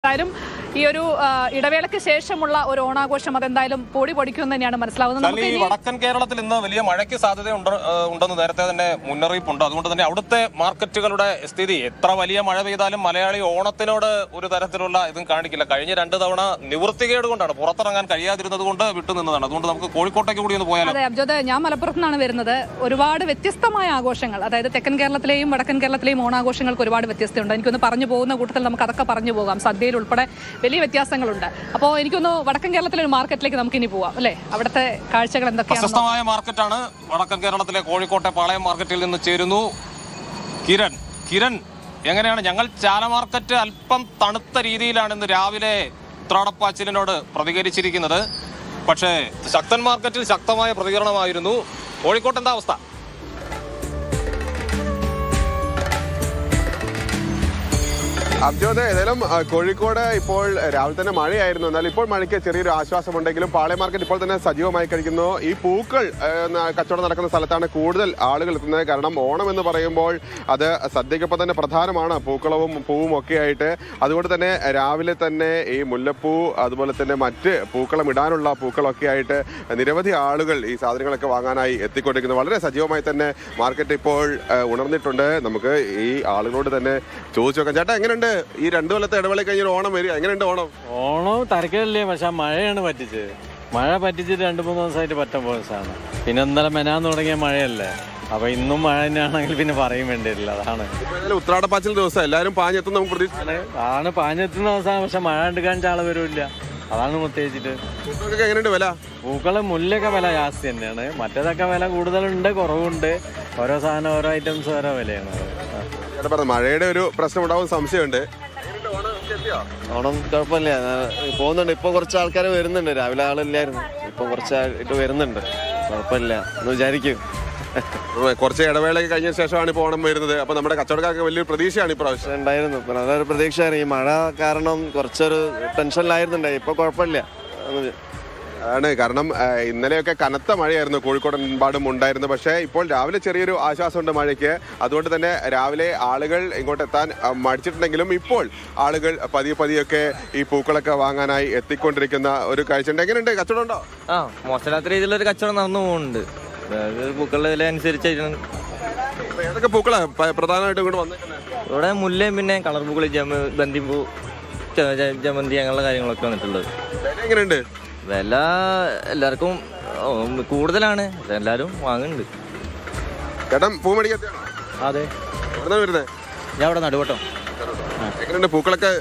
എന്തായാലും ഈ ഒരു ആ, ഇടവേളയ്ക്ക് ശേഷമുള്ള ഒരു ഓണാഘോഷം അതെന്തായാലും പൊടി പൊടിക്കുമെന്ന് തന്നെയാണ് മനസ്സിലാവുന്നത് എന്നാൽ നമുക്ക് ഈ ഇനി വടക്കൻ കേരളത്തിൽ ഇന്ന് വലിയ മഴയ്ക്ക് സാധ്യത ഉണ്ട് ഏഹ് ഉണ്ടെന്ന് നേരത്തെ തന്നെ മുന്നറിയിപ്പുണ്ട് അതുകൊണ്ട് തന്നെ അവിടുത്തെ മാർക്കറ്റുകളുടെ സ്ഥിതി എത്ര വലിയ മഴ പെയ്താലും മലയാളി ഓണത്തിനോട് ഒരു തരത്തിലുള്ള ഇതും കാണിക്കില്ല കഴിഞ്ഞ രണ്ട് തവണ നിവൃത്തികേട് കൊണ്ടാണ് പുറത്തിറങ്ങാൻ കഴിയാതിരുന്നത് കൊണ്ട് വിട്ടുനിന്നതാണ് അതുകൊണ്ട് നമുക്ക് കോഴിക്കോട്ടേക്ക് കൂടി ഒന്ന് പോയാലോ അതെ അബ്ജോദ് ഞാൻ മലപ്പുറത്ത് നിന്നാണ് വരുന്നത് ഒരുപാട് വ്യത്യസ്തമായ ആഘോഷങ്ങൾ അതായത് തെക്കൻ കേരളത്തിലെയും വടക്കൻ കേരളത്തിലെയും ഓണാഘോഷങ്ങൾക്ക് ഒരുപാട് വ്യത്യസ്തതയുണ്ട് എനിക്കൊന്ന് പറഞ്ഞു പോകുന്ന കൂട്ടത്തിൽ നമുക്ക് അതൊക്കെ പറഞ്ഞു പോകാം സദ്യയിൽ ഉൾപ്പെടെ വലിയ വ്യത്യാസങ്ങളുണ്ട് അപ്പോൾ എനിക്കൊന്ന് വടക്കൻ കേരളത്തിലെ ഒരു മാർക്കറ്റിലേക്ക് നമുക്ക് ഇനി പോവാം അല്ലേ അവിടുത്തെ കാഴ്ചകൾ എന്തൊക്കെയാണ് പ്രശസ്തമായ മാർക്കറ്റാണ് വടക്കൻ കേരളത്തിലെ കോഴിക്കോട്ടെ പാളയം മാർക്കറ്റിൽ നിന്ന് ചേരുന്നു കിരൺ കിരൺ എങ്ങനെയാണ് ഞങ്ങൾ ചാല മാർക്കറ്റ് അല്പം തണുത്ത രീതിയിലാണ് ഇന്ന് രാവിലെ ഉത്രാടപ്പാച്ചിലിനോട് പ്രതികരിച്ചിരിക്കുന്നത് പക്ഷേ ശക്തൻ മാർക്കറ്റിൽ ശക്തമായ പ്രതികരണമായിരുന്നു കോഴിക്കോട്ട് എന്താ അവസ്ഥ അബ്ജോദ് ഏതായാലും ആ, കോഴിക്കോട് ഇപ്പോൾ രാവിലെ തന്നെ മഴയായിരുന്നു എന്നാൽ ഇപ്പോൾ മഴയ്ക്ക് ചെറിയൊരു ആശ്വാസമുണ്ടെങ്കിലും പാളയം മാർക്കറ്റ് ഇപ്പോൾ തന്നെ സജീവമായി കഴിക്കുന്നു ഈ പൂക്കൾ ആ, ന- കച്ചവടം നടക്കുന്ന സ്ഥലത്താണ് കൂടുതൽ ആളുകൾ എത്തുന്നത് കാരണം ഓണം എന്ന് പറയുമ്പോൾ അത് സദ്യക്കൊപ്പം തന്നെ പ്രധാനമാണ് പൂക്കളവും പൂവും ഒക്കെ ആയിട്ട് അതുകൊണ്ട് തന്നെ രാവിലെ തന്നെ ഈ മുല്ലപ്പൂ അതുപോലെ തന്നെ മറ്റ് പൂക്കളം ഇടാനുള്ള പൂക്കളൊക്കെ ആയിട്ട് നിരവധി ആളുകൾ ഈ സാധനങ്ങളൊക്കെ വാങ്ങാനായി എത്തിക്കൊണ്ടിരിക്കുന്നു വളരെ സജീവമായി തന്നെ മാർക്കറ്റ് ഇപ്പോൾ ആ, ഉണർന്നിട്ടുണ്ട് നമുക്ക് ഈ ആളുകളോട് തന്നെ ചോദിച്ചു നോക്കാം ചേട്ടാ എങ്ങനെയുണ്ട് ഈ രണ്ടു കൊല്ലത്തെ ഇടവേള കഴിഞ്ഞ ഒരു ഓണം വരിക എങ്ങനെയുണ്ട് ഓണം ഓണം തരക്കേടില്ലേ പക്ഷെ ആ മഴയാണ് പറ്റിച്ചത് മഴ പറ്റിച്ചിട്ട് രണ്ട് മൂന്ന് ദിവസമായിട്ട് പറ്റാൻ പോയ സാധനം പിന്നെ ഇന്നലെ മെനാന്ന് തുടങ്ങിയ മഴയല്ലേ അപ്പൊ ഇന്നും മഴ തന്നെയാണെങ്കിൽ പിന്നെ പറയും വേണ്ടിയില്ല അതാണ് ഇപ്പൊ ഏതായാലും ഉത്രാടപ്പാച്ചിൽ ദിവസം എല്ലാവരും പാഞ്ഞെത്തും നമുക്ക് പ്രതീക്ഷ ആണ് ആണ് പാഞ്ഞെത്തുന്ന ദിവസമാണ് പക്ഷെ മഴ കണ്ടുകാണിച്ച ആള് വരില്ല അതാണ് പ്രത്യേകിച്ചിട്ട് പൂക്കൾക്ക് എങ്ങനെയുണ്ട് വില പൂക്കള് മുല്ലൊക്കെ വില ജാസ്തി തന്നെയാണ് മറ്റേതൊക്കെ വില കൂടുതലുണ്ട് കുറവുണ്ട് ഓരോ സാധനം ഓരോ ഐറ്റംസ് ഓരോ വിലയാണ് ആ. ചേട്ടാ പറഞ്ഞു മഴയുടെ ഒരു പ്രശ്നം ഉണ്ടാവും സംശയമുണ്ട് ഓണം കുഴപ്പമില്ല ഞാൻ പോകുന്നുണ്ട് ഇപ്പൊ കുറച്ച് ആൾക്കാർ വരുന്നുണ്ട് രാവിലെ ആളില്ലായിരുന്നു ഇപ്പൊ കുറച്ചായിട്ട് വരുന്നുണ്ട് കുഴപ്പമില്ല എന്ന് വിചാരിക്കും കുറച്ച് ഇടവേള കഴിഞ്ഞ ശേഷമാണ് ഇപ്പോൾ ഓണം വരുന്നത് അപ്പൊ നമ്മുടെ കച്ചവടക്കാർക്ക് വലിയൊരു പ്രതീക്ഷയാണ് ഇപ്രാവശ്യം പക്ഷെ ഉണ്ടായിരുന്നു ഇപ്പൊ അതൊരു പ്രതീക്ഷയായിരുന്നു ഈ മഴ കാരണം കുറച്ചൊരു ടെൻഷനിലായിരുന്നുണ്ടായി ഇപ്പൊ കുഴപ്പമില്ല എന്ന് ആണ് കാരണം ആ, ഇന്നലെയൊക്കെ കനത്ത മഴയായിരുന്നു കോഴിക്കോടെമ്പാടും ഉണ്ടായിരുന്നു പക്ഷേ ഇപ്പോൾ രാവിലെ ചെറിയൊരു ആശ്വാസമുണ്ട് മഴയ്ക്ക് അതുകൊണ്ട് തന്നെ രാവിലെ ആളുകൾ ഇങ്ങോട്ട് എത്താൻ ആ, മടിച്ചിട്ടുണ്ടെങ്കിലും ഇപ്പോൾ ആളുകൾ പതിയെ പതിയൊക്കെ ഈ പൂക്കളൊക്കെ വാങ്ങാനായി എത്തിക്കൊണ്ടിരിക്കുന്ന ഒരു കാഴ്ചയുണ്ട് എങ്ങനെയുണ്ട് കച്ചവടം ഉണ്ടോ ആ മോശമില്ലാത്ത രീതിയിലൊരു കച്ചവടം നടന്നു പോകുന്നുണ്ട് അതായത് പൂക്കളുടെ വില അനുസരിച്ചായിരുന്നു ഇപ്പൊ ഏതൊക്കെ പൂക്കളാ പ- പ്രധാനമായിട്ടും ഇങ്ങോട്ട് വന്നേക്കുന്നത് ഇവിടെ മുല്ലയും പിന്നെ കളർ പൂക്കൾ ജമ ബന്ദിപ്പൂ ച- ച- ജമന്തി അങ്ങനെയുള്ള കാര്യങ്ങളൊക്കെ വന്നിട്ടുള്ളത് വില എങ്ങനെയുണ്ട് വില എല്ലാവർക്കും ഓ, കൂടുതലാണ് പക്ഷെ എല്ലാവരും വാങ്ങുന്നുണ്ട് ചേട്ടൻ പൂ മേടിക്കാത്തയാണോ അതെ എവിടുന്നാ വരുന്നത് ഞാൻ ഇവിടെ നടുവട്ടോ എങ്ങനെയുണ്ട് പൂക്കളൊക്കെ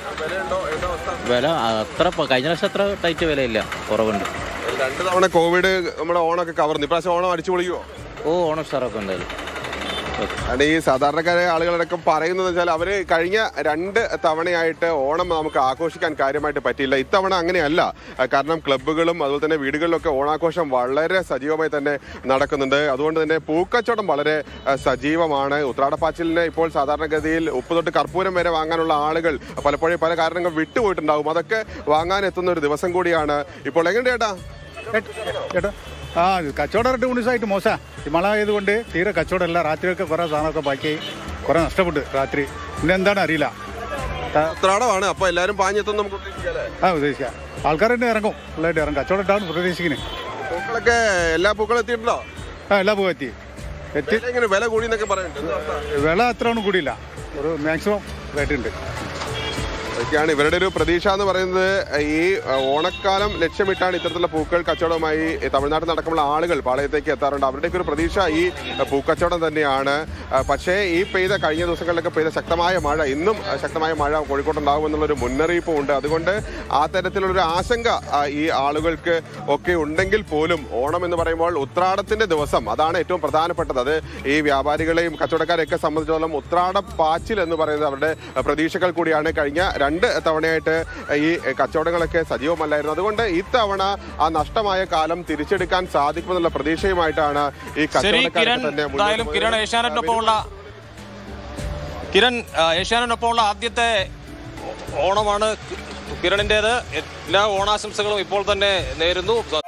വില അത്ര കഴിഞ്ഞ വർഷം അത്ര ടൈറ്റ് വിലയില്ല കുറവുണ്ട് രണ്ട് തവണ കോവിഡ് നമ്മുടെ ഓണമൊക്കെ കവർന്നു ഇപ്രാവശ്യം ഓണം അടിച്ചു പൊളിക്കുവോ ഓ ഓണം ഉഷാറൊക്കെ ഉണ്ടായാലും ആണ് ഈ സാധാരണക്കാരെ ആളുകളടക്കം പറയുന്നത് വെച്ചാൽ അവര് കഴിഞ്ഞ രണ്ട് തവണയായിട്ട് ഓണം നമുക്ക് ആഘോഷിക്കാൻ കാര്യമായിട്ട് പറ്റിയില്ല ഇത്തവണ അങ്ങനെയല്ല ആ, കാരണം ക്ലബ്ബുകളും അതുപോലെ തന്നെ വീടുകളിലൊക്കെ ഓണാഘോഷം വളരെ സജീവമായി തന്നെ നടക്കുന്നുണ്ട് അതുകൊണ്ട് തന്നെ പൂക്കച്ചവടം വളരെ ആ, സജീവമാണ് ഉത്രാടപ്പാച്ചിലിന് ഇപ്പോൾ സാധാരണഗതിയിൽ ഉപ്പ് തൊട്ട് കർപ്പൂരം വരെ വാങ്ങാനുള്ള ആളുകൾ പലപ്പോഴും പല കാരണങ്ങൾ വിട്ടുപോയിട്ടുണ്ടാവും അതൊക്കെ വാങ്ങാൻ എത്തുന്ന ഒരു ദിവസം കൂടിയാണ് ഇപ്പോൾ എങ്ങനെയുണ്ട് ചേട്ടാ ചേട്ടാ ആ ഇത് കച്ചവടം രണ്ട് മൂന്ന് ദിവസമായിട്ട് മോശം ഈ മഴ ആയതുകൊണ്ട് തീരെ കച്ചവടമില്ല രാത്രിയൊക്കെ കുറേ സാധനമൊക്കെ ബാക്കി കുറേ നഷ്ടപ്പെട്ടു രാത്രി പിന്നെ എന്താണ് അറിയില്ല ഉത്രാടമാണ് അപ്പൊ എല്ലാവരും പാഞ്ഞെത്തും നമുക്ക് പ്രതീക്ഷിക്കാം അല്ലേ? ആ ഉദ്ദേശിക്കാം ആൾക്കാർ തന്നെ ഇറങ്ങും ഫുള്ളായിട്ട് ഇറങ്ങും കച്ചവടം ഇട്ടാണ് പ്രതീക്ഷിക്കുന്നത് പൂക്കളൊക്കെ എല്ലാ പൂക്കളും എത്തിയിട്ടുണ്ടോ ആ എല്ലാ പോകും എത്തി എത്തി വില എങ്ങനെ വില കൂടി എന്നൊക്കെ പറയുന്നുണ്ട് എന്താ അവസ്ഥ? വില അത്ര ഒന്നും കൂടിയില്ല ഒരു മാക്സിമം റേറ്റ് ഉണ്ട് ഇതൊക്കെയാണ് ഇവരുടെ ഒരു പ്രതീക്ഷ എന്ന് പറയുന്നത് ഈ അഹ്, ഓണക്കാലം ലക്ഷ്യമിട്ടാണ് ഇത്തരത്തിലുള്ള പൂക്കൾ കച്ചവടവുമായി ഈ തമിഴ്നാട്ടിൽ നടക്കുമ്പോൾ ആളുകൾ പാളയത്തേക്ക് എത്താറുണ്ട് അവരുടെയൊക്കെ ഒരു പ്രതീക്ഷ ഈ അഹ്, പൂക്കച്ചവടം തന്നെയാണ് അഹ്, പക്ഷേ ഈ പെയ്ത കഴിഞ്ഞ ദിവസങ്ങളിലൊക്കെ പെയ്ത ശക്തമായ മഴ ഇന്നും അഹ്, ശക്തമായ മഴ കോഴിക്കോട്ടുണ്ടാകും എന്നുള്ളൊരു മുന്നറിയിപ്പും ഉണ്ട് അതുകൊണ്ട് ആ തരത്തിലുള്ളൊരു ആശങ്ക അഹ്, ഈ ആളുകൾക്ക് ഒക്കെ ഉണ്ടെങ്കിൽ പോലും ഓണം എന്ന് പറയുമ്പോൾ ഉത്രാടത്തിന്റെ ദിവസം അതാണ് ഏറ്റവും പ്രധാനപ്പെട്ടത് അത് ഈ വ്യാപാരികളെയും കച്ചവടക്കാരെയൊക്കെ സംബന്ധിച്ചിടത്തോളം ഉത്രാട പാച്ചിൽ എന്ന് പറയുന്നത് അവരുടെ അഹ്, പ്രതീക്ഷകൾ കൂടിയാണ് കഴിഞ്ഞ രണ്ട് തവണയായിട്ട് ഈ കച്ചവടങ്ങളൊക്കെ സജീവമല്ലായിരുന്നു അതുകൊണ്ട് ഇത്തവണ ആ നഷ്ടമായ കാലം തിരിച്ചെടുക്കാൻ സാധിക്കുമെന്നുള്ള പ്രതീക്ഷയുമായിട്ടാണ് ഈ ശരി കച്ചവടക്കാരൊക്കെ കിരൺ തന്നെ മുന്നോട്ട് എന്തായാലും കിരൺ പോകുന്നത്. ഏഷ്യാനെറ്റിനൊപ്പമുള്ള കിരൺ ആ, ഏഷ്യാനെറ്റിനൊപ്പമുള്ള ആദ്യത്തെ ഓണമാണ് കിരണിൻ്റെത് എല്ലാ ഓണാശംസകളും ഇപ്പോൾ തന്നെ നേരുന്നു